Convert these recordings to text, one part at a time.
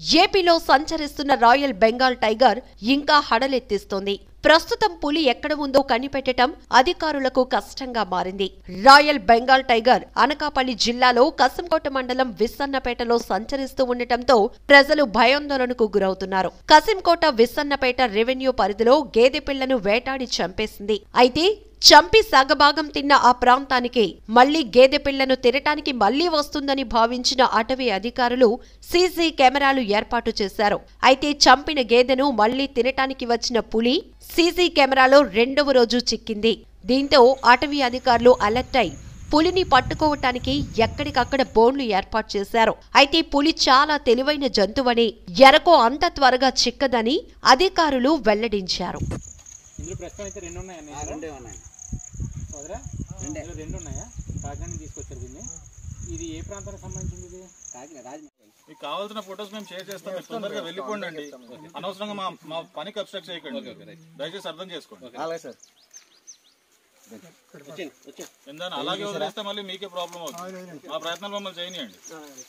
ఏపీలో సంచరిస్తున్న royal Bengal tiger ఇంకా హడలెత్తిస్తోంది ప్రస్తుతం పులి ఎక్కడ ఉందో కనిపెట్టడం అధికారులకు కష్టంగా మారింది రాయల్ బెంగాల్ టైగర్ అనకాపల్లి జిల్లాలో కసంకోట మండలం విస్సన్నపేటలో సంచరిస్తూ ఉండటంతో ప్రజలు భయాందోళనకు గురవుతున్నారు కసింకోట విస్సన్నపేట రెవెన్యూ పరిధిలో గేదె పిల్లను వేటాడి చంపేసింది అయితే చంపి సగభాగం తిన్న ఆ ప్రాంతానికి మళ్లీ గేదె పిల్లను తినటానికి మళ్లీ వస్తుందని భావించిన అటవీ అధికారులు సీసీ కెమెరాలు ఏర్పాటు చేశారు అయితే చంపిన గేదెను మళ్లీ తినటానికి వచ్చిన పులి సీసీ కెమెరాలో రెండవ రోజు చిక్కింది దీంతో అటవీ అధికారులు అలర్ట్ అయి పులిని పట్టుకోవటానికి ఎక్కడికక్కడ బోన్లు ఏర్పాటు చేశారు అయితే పులి చాలా తెలివైన జంతువని ఎరకో అంత త్వరగా చిక్కదని అధికారులు వెల్లడించారు ఇందులో ప్రస్తుతం అయితే రెండు ఉన్నాయా ఆ, రెండే ఉన్నాయి సోదరా రెండే. ఇందులో రెండు ఉన్నాయా కాకినాడ నుంచి తీసుకొచ్చారు దీన్ని ఇది ఏ ప్రాంతానికి సంబంధించింది ఇది కాకినాడ రాజమండ్రి మీకు కావాల్సిన ఫోటోస్ మేము షేర్ చేస్తాం మీరు తొందరగా వెళ్ళిపోండి అండి అనవసరంగా మా మా పని అబ్స్ట్రక్ట్ చేయకండి దయచేసి అర్థం చేసుకోండి అలాగే సార్ వచ్చేయండి వచ్చేయండి ఎందుకంటే అలాగే వదిలేస్తే మళ్ళీ మీకే ప్రాబ్లం అవుతుంది మా ప్రయత్నాలు మమ్మల్ని చేయనియండి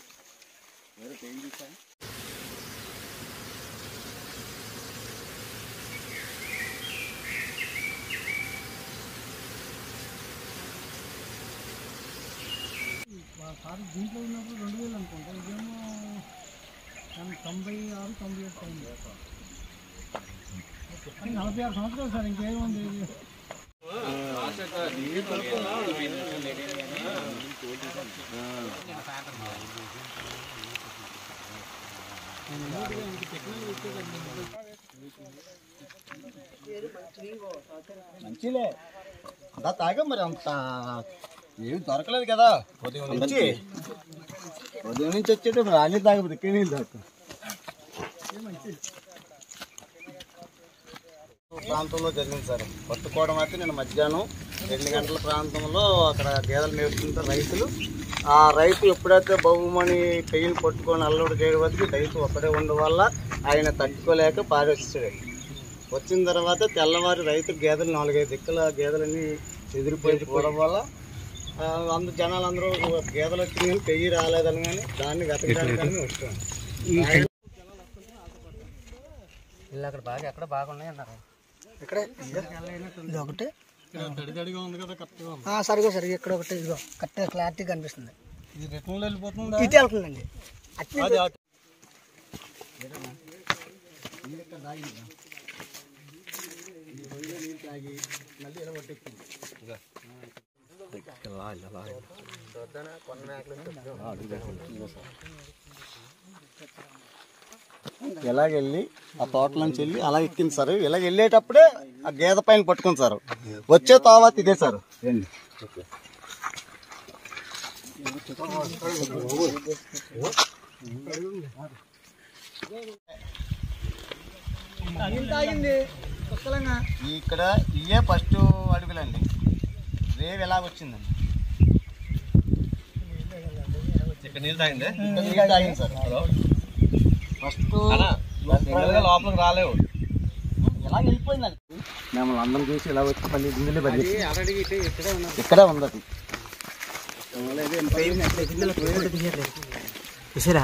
సార్ దీంట్లో ఉన్నప్పుడు రెండు వేలు అనుకుంటా ఇదేమో తన తొంభై ఆరు తొంభై ఎయిట్ అయింది అది నలభై ఆరు సంవత్సరాలు సార్ ఇంకేముంది ఇది మంచిలే అంతా తాగా మరి అంత ఏమి దొరకలేదు కదా ఉదయం నుంచి ఉదయం నుంచి వచ్చేటప్పుడు రాని తాగదు ఇక్కడ నీళ్ళు తాగుతాం ప్రాంతంలో జరిగింది సార్ పట్టుకోవడం అయితే నేను మధ్యాహ్నం రెండు గంటల ప్రాంతంలో అక్కడ గేదెలు మేపుతుంటే రైతులు ఆ రైతు ఎప్పుడైతే బహుమని పెయిన్ పట్టుకొని అల్లుడు చేయడం వరకు రైతు ఒక్కడే ఉండడం వల్ల ఆయన తట్టుకోలేక పారేస్తాడు వచ్చిన తర్వాత తెల్లవారి రైతు గేదెలు నాలుగైదు దిక్కుల గేదెలన్నీ ఎదిరిపోయిపోవడం వల్ల ఆ, అందరు జనాలు అందరూ గేదెలు వచ్చింది కానీ పెయ్యి రాలేదని కానీ దాన్ని వెతకడానికి వచ్చాను అక్కడ బాగా ఎక్కడ బాగున్నాయి అన్నారు ఇక్కడ ఇది ఒకటి తడితడిగా ఉంది కదా కరెక్ట్గా ఆ, సరిగా సరిగా ఇక్కడ ఒకటి ఇదిగో కరెక్ట్గా క్లారిటీ కనిపిస్తుంది ఇది రిటర్న్లో వెళ్ళిపోతుందా ఇటు వెళ్తుందండి అట్నే ఎలాగెళ్ళి ఆ తోటలోంచి వెళ్ళి అలా ఎక్కింది సార్ ఇలా వెళ్ళేటప్పుడే ఆ గేదె పైన పట్టుకుంది సార్ వచ్చే తర్వాత ఇదే సార్ రండి. ఇక్కడ ఇవే ఫస్ట్ అడుగులండి రేవు ఎలాగ వచ్చిందండి ఇక్కడ నీళ్ళు తాగింది నీళ్ళు తాగింది సార్ ఫస్ట్ లోపలికి రాలేవు ఎలా వెళ్ళిపోయిందండి మేము అందరం చూసి ఇలా వచ్చి మళ్ళీ ఇందులో పడి ఇక్కడే ఉంది అది చూసారా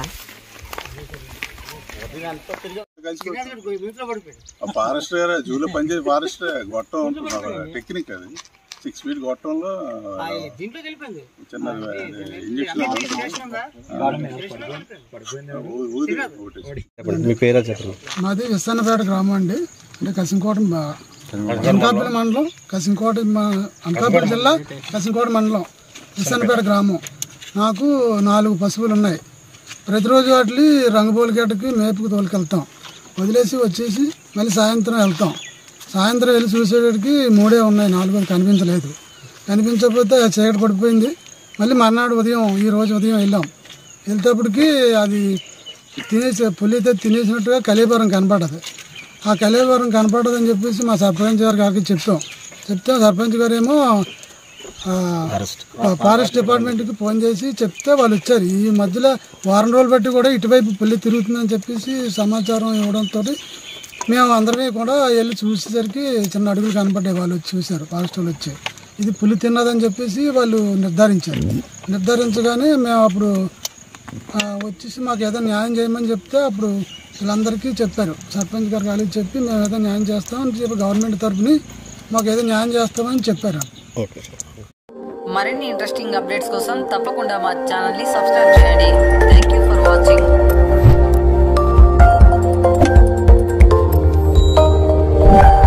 ఫారెస్ట్ జూలో పనిచేసే ఫారెస్ట్ గొట్టం ఉంటుంది టెక్నిక్ అది సిక్స్ ఫీట్ గొట్టంలో దీంట్లో వెళ్ళిపోయింది చిన్న ఇంజక్షన్ ఊది ఒకటి మాది విస్సన్నపేట గ్రామం అండి అంటే కసింకోట మా- అనకాపల్లి మండలం కసింకోట మా- అనకాపల్లి జిల్లా కసింకోట మండలం విస్సన్నపేట గ్రామం నాకు నాలుగు పశువులు ఉన్నాయి ప్రతిరోజు వాటిని రంగుపోలికేటకి మేపుకు తోలుకెళ్తాం వదిలేసి వచ్చేసి మళ్ళీ సాయంత్రం వెళ్తాం సాయంత్రం వెళ్ళి చూసేటడికి మూడే ఉన్నాయి నాలుగోది కనిపించలేదు కనిపించకపోతే చీకటి పడిపోయింది మళ్ళీ మర్నాడు ఉదయం ఈ రోజు ఉదయం వెళ్ళాం వెళ్తేప్పటికి అది తినేసి పులితో తినేసినట్టుగా కలీపురం కనపడదు ఆ కలీపురం కనపడదని చెప్పేసి మా సర్పంచ్ గారి గారికి చెప్పాం చెప్తే సర్పంచ్ గారు ఏమో ఫారెస్ట్ డిపార్ట్మెంట్కి ఫోన్ చేసి చెప్తే వాళ్ళు వచ్చారు ఈ మధ్యలో వారం రోజులు బట్టి కూడా ఇటువైపు పులి తిరుగుతుందని చెప్పేసి సమాచారం ఇవ్వడంతో మేము అందరినీ కూడా వెళ్ళి చూసేసరికి చిన్న అడుగులు కనపడ్డాయి వాళ్ళు వచ్చి చూశారు ఫారెస్ట్ వాళ్ళు వచ్చి ఇది పులి తిన్నదని చెప్పేసి వాళ్ళు నిర్ధారించారు నిర్ధారించగానే మేము అప్పుడు ఆ, వచ్చేసి మాకు ఏదో న్యాయం చేయమని చెప్తే అప్పుడు వీళ్ళందరికీ చెప్పారు సర్పంచ్ గారు వాళ్ళకి చెప్పి మేము ఏదో న్యాయం చేస్తామని చెప్పి గవర్నమెంట్ తరఫుని మాకు ఏదో న్యాయం చేస్తామని చెప్పారు మరిన్ని ఇంట్రెస్టింగ్ అప్డేట్స్ కోసం తప్పకుండా మా ఛానల్ని సబ్స్క్రైబ్ చేయండి థ్యాంక్ యూ ఫర్ వాచింగ్